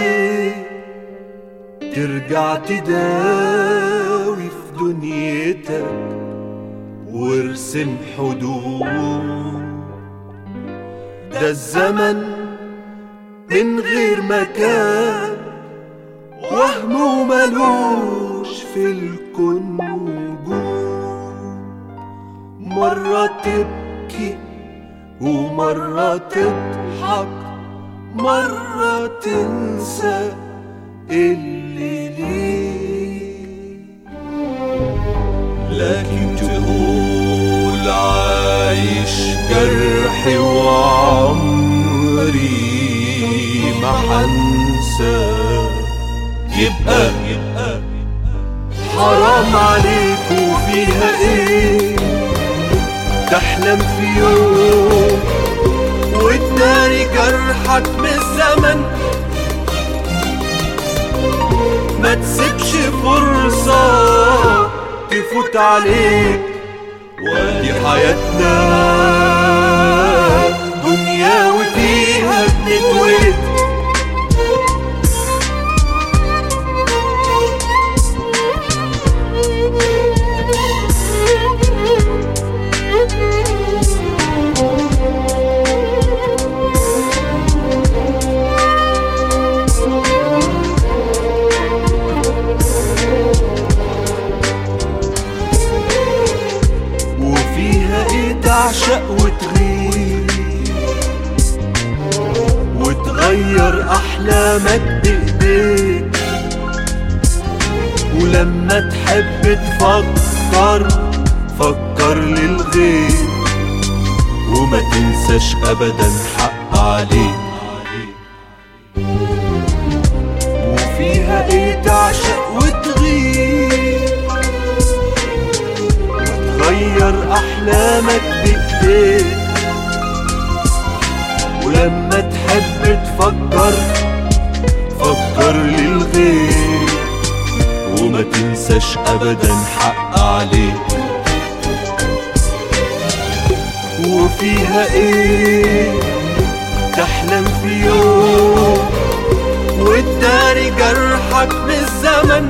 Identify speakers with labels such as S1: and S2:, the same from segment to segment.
S1: عليه ترجع تداوي في دنيتك وارسم حدود ده الزمن من غير مكان وهم وملوش في الكون وجود مرة تبكي ومرة تضحك مرة تنسى اللي ليه لكن تقول عايش جرحي وعمري ما حنسى يبقى يبقى حرام عليك وفيها ايه تحلم في يوم وتداري جرحك من الزمن ما تسيبش فرصة تفوت عليك ودي حياتنا دنيا وفيها بنتولد وفيها ايه تعشق وتغير وتغير احلامك بايديك ولما تحب تفكر فكر للغير وما تنساش ابدا حق عليك وفيها ايه تعشق وتغير غير احلامك بايديك ولما تحب تفكر فكر للغير وما تنساش ابدا حق عليك وفيها ايه تحلم في يوم وتداري جرحك من الزمن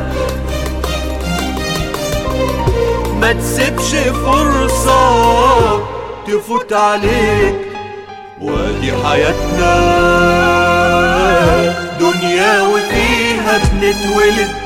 S1: ما تسيبش فرصة تفوت عليك ودي حياتنا دنيا وفيها بنتولد